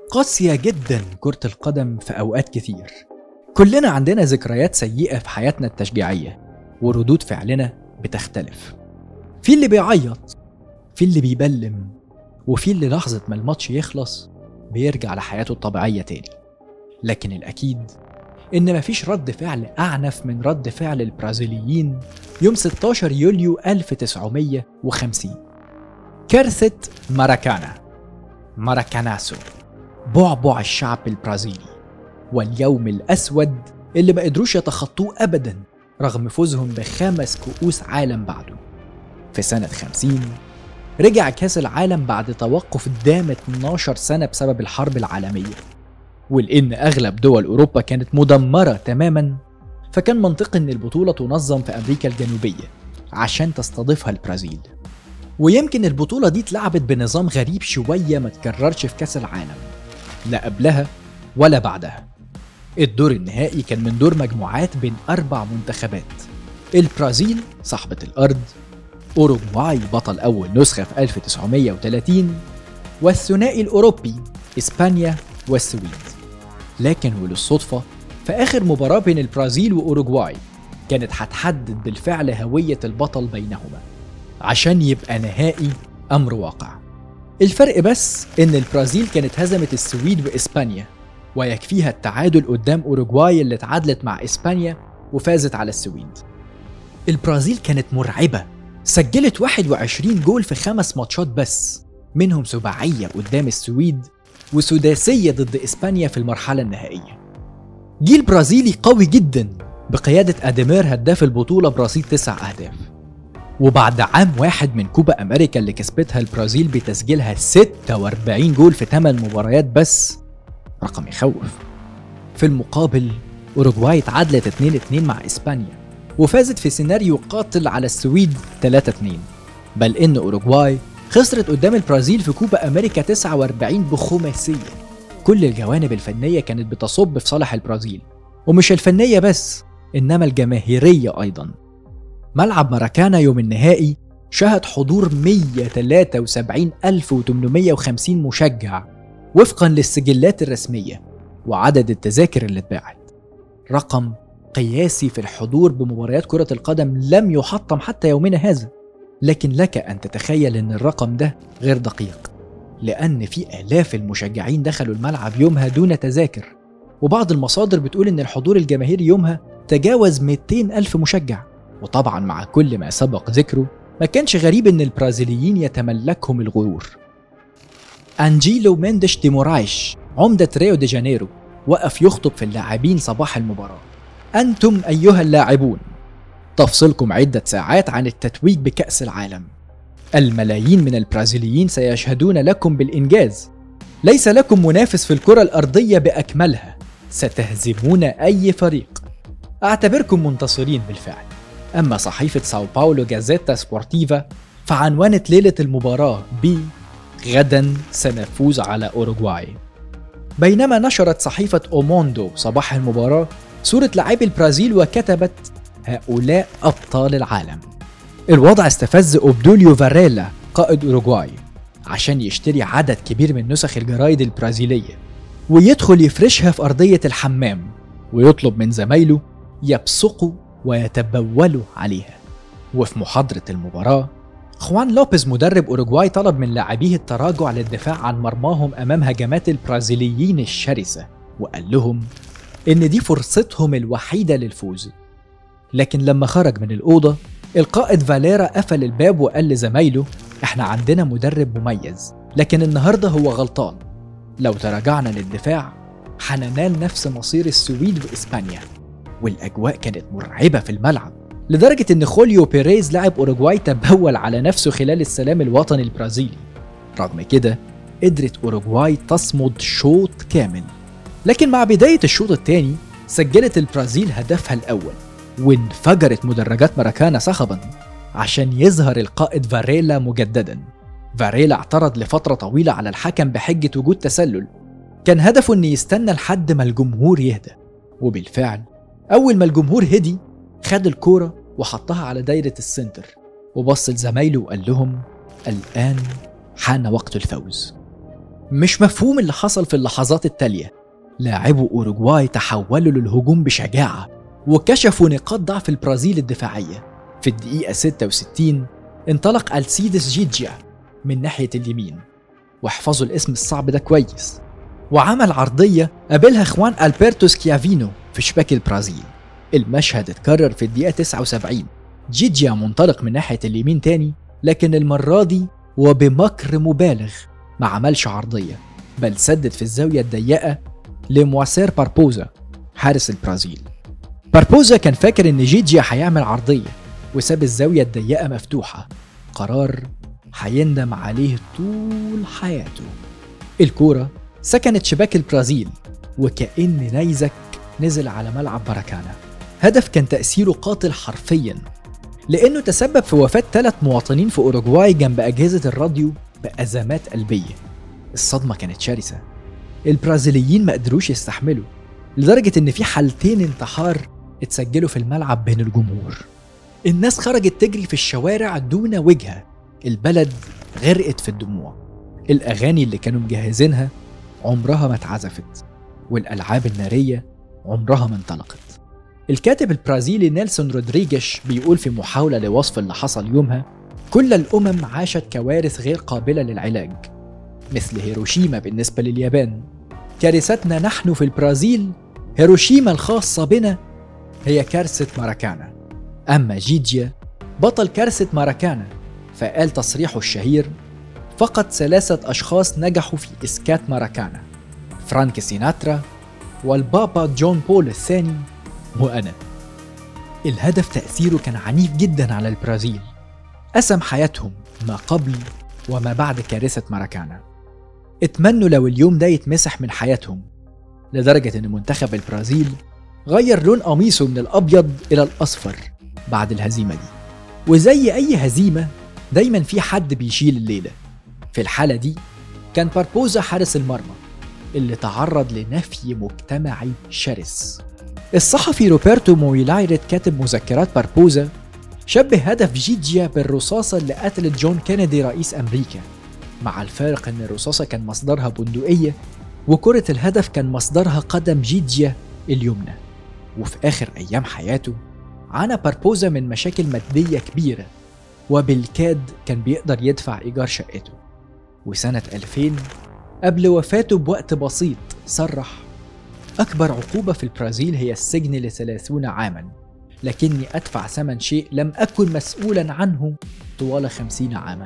قاسية جدا كرة القدم في أوقات كتير كلنا عندنا ذكريات سيئة في حياتنا التشجيعية وردود فعلنا بتختلف في اللي بيعيط في اللي بيبلم وفي اللي لحظة ما الماتش يخلص بيرجع لحياته الطبيعية تاني لكن الأكيد إن مفيش رد فعل أعنف من رد فعل البرازيليين يوم 16 يوليو 1950 كارثة ماراكانا ماراكاناسو بعبع الشعب البرازيلي واليوم الأسود اللي ما قدروش يتخطوه أبدا رغم فوزهم بخمس كؤوس عالم بعده في سنة 50 رجع كاس العالم بعد توقف دام 12 سنة بسبب الحرب العالمية ولأن أغلب دول أوروبا كانت مدمرة تماما فكان منطقي أن البطولة تنظم في أمريكا الجنوبية عشان تستضيفها البرازيل ويمكن البطولة دي اتلعبت بنظام غريب شوية ما تكررش في كاس العالم لا قبلها ولا بعدها الدور النهائي كان من دور مجموعات بين أربع منتخبات البرازيل صاحبة الأرض أوروغواي بطل أول نسخة في 1930 والثنائي الأوروبي إسبانيا والسويد لكن وللصدفة في آخر مباراة بين البرازيل وأوروغواي كانت هتحدد بالفعل هوية البطل بينهما عشان يبقى نهائي أمر واقع الفرق بس إن البرازيل كانت هزمت السويد وإسبانيا ويكفيها التعادل قدام أوروغواي اللي اتعادلت مع إسبانيا وفازت على السويد البرازيل كانت مرعبة سجلت 21 جول في خمس ماتشات بس منهم سباعية قدام السويد وسداسية ضد إسبانيا في المرحلة النهائية جيل برازيلي قوي جدا بقيادة أديمير هداف البطولة برصيد تسع أهداف وبعد عام واحد من كوبا أمريكا اللي كسبتها البرازيل بتسجيلها 46 جول في 8 مباريات بس رقم يخوف في المقابل أوروغواي اتعادلت 2-2 مع إسبانيا وفازت في سيناريو قاتل على السويد 3-2 بل إن أوروغواي خسرت قدام البرازيل في كوبا أمريكا 49 بخماسية كل الجوانب الفنية كانت بتصب في صالح البرازيل ومش الفنية بس إنما الجماهيرية أيضا ملعب ماراكانا يوم النهائي شهد حضور 173850 مشجع وفقا للسجلات الرسمية وعدد التذاكر اللي اتباعت رقم قياسي في الحضور بمباريات كرة القدم لم يحطم حتى يومنا هذا لكن لك أن تتخيل أن الرقم ده غير دقيق لأن في آلاف المشجعين دخلوا الملعب يومها دون تذاكر وبعض المصادر بتقول أن الحضور الجماهيري يومها تجاوز 200 ألف مشجع وطبعا مع كل ما سبق ذكره ما كانش غريب أن البرازيليين يتملكهم الغرور أنجيلو ميندش دي مورايش عمدة ريو دي جانيرو وقف يخطب في اللاعبين صباح المباراة أنتم أيها اللاعبون تفصلكم عدة ساعات عن التتويج بكأس العالم الملايين من البرازيليين سيشهدون لكم بالإنجاز ليس لكم منافس في الكرة الأرضية بأكملها ستهزمون أي فريق أعتبركم منتصرين بالفعل أما صحيفة ساو باولو جازيتا سبورتيفا فعنونت ليلة المباراة ب غدا سنفوز على أوروغواي بينما نشرت صحيفة أوموندو صباح المباراة صورة لاعبي البرازيل وكتبت هؤلاء أبطال العالم الوضع استفز أوبدوليو فاريلا قائد أوروغواي عشان يشتري عدد كبير من نسخ الجرايد البرازيلية ويدخل يفرشها في أرضية الحمام ويطلب من زمايله يبصقوا ويتبولوا عليها وفي محاضرة المباراة خوان لوبيز مدرب أوروغواي طلب من لاعبيه التراجع للدفاع عن مرماهم أمام هجمات البرازيليين الشرسة وقال لهم إن دي فرصتهم الوحيدة للفوز لكن لما خرج من الأوضة القائد فاليرا قفل الباب وقال لزمايله احنا عندنا مدرب مميز لكن النهارده هو غلطان لو تراجعنا للدفاع هننال نفس مصير السويد واسبانيا والاجواء كانت مرعبه في الملعب لدرجه ان خوليو بيريز لاعب اوروجواي تبول على نفسه خلال السلام الوطني البرازيلي رغم كده قدرت اوروجواي تصمد شوط كامل لكن مع بدايه الشوط الثاني سجلت البرازيل هدفها الاول وانفجرت مدرجات ماراكانا صخبا عشان يظهر القائد فاريلا مجددا فاريلا اعترض لفترة طويلة على الحكم بحجة وجود تسلل كان هدفه ان يستنى لحد ما الجمهور يهدى وبالفعل اول ما الجمهور هدي خد الكورة وحطها على دايرة السنتر وبص لزمايله وقال لهم الآن حان وقت الفوز مش مفهوم اللي حصل في اللحظات التالية لاعبو أوروغواي تحولوا للهجوم بشجاعة وكشفوا نقاط ضعف البرازيل الدفاعية في الدقيقة 66 انطلق ألسيدس جيجيا من ناحية اليمين واحفظوا الاسم الصعب ده كويس وعمل عرضية قابلها خوان ألبرتو سكيافينو في شباك البرازيل المشهد اتكرر في الدقيقة 79 جيجيا منطلق من ناحية اليمين تاني لكن المرة دي وبمكر مبالغ ما عملش عرضية بل سدد في الزاوية الضيقة لمواسير باربوزا حارس البرازيل باربوزا كان فاكر ان جيجيا هيعمل عرضية وساب الزاوية الضيقة مفتوحة قرار هيندم عليه طول حياته الكورة سكنت شباك البرازيل وكأن نيزك نزل على ملعب باراكانا هدف كان تأثيره قاتل حرفيا لأنه تسبب في وفاة ثلاث مواطنين في أوروغواي جنب أجهزة الراديو بأزمات قلبية الصدمة كانت شرسة البرازيليين ما قدروش يستحملوا لدرجة إن في حالتين انتحار اتسجلوا في الملعب بين الجمهور الناس خرجت تجري في الشوارع دون وجهة البلد غرقت في الدموع الأغاني اللي كانوا مجهزينها عمرها ما اتعزفت والألعاب النارية عمرها ما انطلقت الكاتب البرازيلي نيلسون رودريجيش بيقول في محاولة لوصف اللي حصل يومها كل الأمم عاشت كوارث غير قابلة للعلاج مثل هيروشيما بالنسبة لليابان كارثتنا نحن في البرازيل هيروشيما الخاصة بنا هي كارثة ماراكانا أما جيجيا بطل كارثة ماراكانا فقال تصريحه الشهير فقط ثلاثة أشخاص نجحوا في إسكات ماراكانا فرانك سيناترا والبابا جون بول الثاني وأنا الهدف تأثيره كان عنيف جدا على البرازيل قسم حياتهم ما قبل وما بعد كارثة ماراكانا اتمنوا لو اليوم ده يتمسح من حياتهم لدرجة إن منتخب البرازيل غير لون قميصه من الأبيض إلى الأصفر بعد الهزيمة دي وزي أي هزيمة دايما في حد بيشيل الليلة في الحالة دي كان باربوزا حارس المرمى اللي تعرض لنفي مجتمعي شرس الصحفي روبرتو مويلايرت كاتب مذكرات باربوزا شبه هدف جيجيا بالرصاصة اللي قتلت جون كينيدي رئيس أمريكا مع الفارق أن الرصاصة كان مصدرها بندقية وكرة الهدف كان مصدرها قدم جيجيا اليمنى وفي آخر أيام حياته عانى باربوزا من مشاكل مادية كبيرة وبالكاد كان بيقدر يدفع إيجار شقته وسنة 2000 قبل وفاته بوقت بسيط صرح أكبر عقوبة في البرازيل هي السجن لثلاثون عاما لكني أدفع ثمن شيء لم أكن مسؤولا عنه طوال خمسين عاما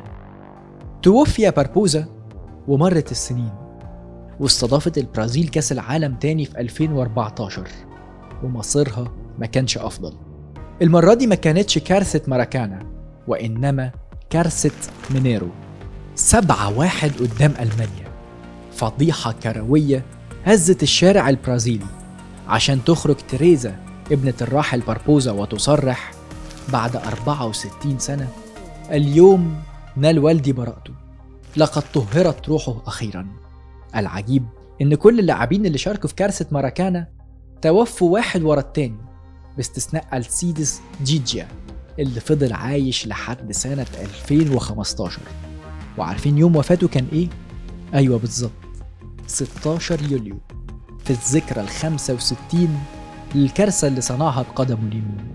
توفي باربوزا ومرت السنين واستضافت البرازيل كأس العالم تاني في 2014 ومصيرها ما كانش أفضل المرة دي ما كانتش كارثة ماراكانا وإنما كارثة مينيرو سبعة واحد قدام ألمانيا فضيحة كروية هزت الشارع البرازيلي عشان تخرج تريزا ابنة الراحل باربوزا وتصرح بعد 64 سنة اليوم نال والدي براءته لقد طهرت روحه أخيرا العجيب إن كل اللاعبين اللي شاركوا في كارثة ماراكانا توفوا واحد ورا التاني باستثناء السيدس جيجيا اللي فضل عايش لحد سنة 2015 وعارفين يوم وفاته كان إيه؟ أيوة بالظبط 16 يوليو في الذكرى ال 65 للكارثة اللي صنعها بقدمه اليمين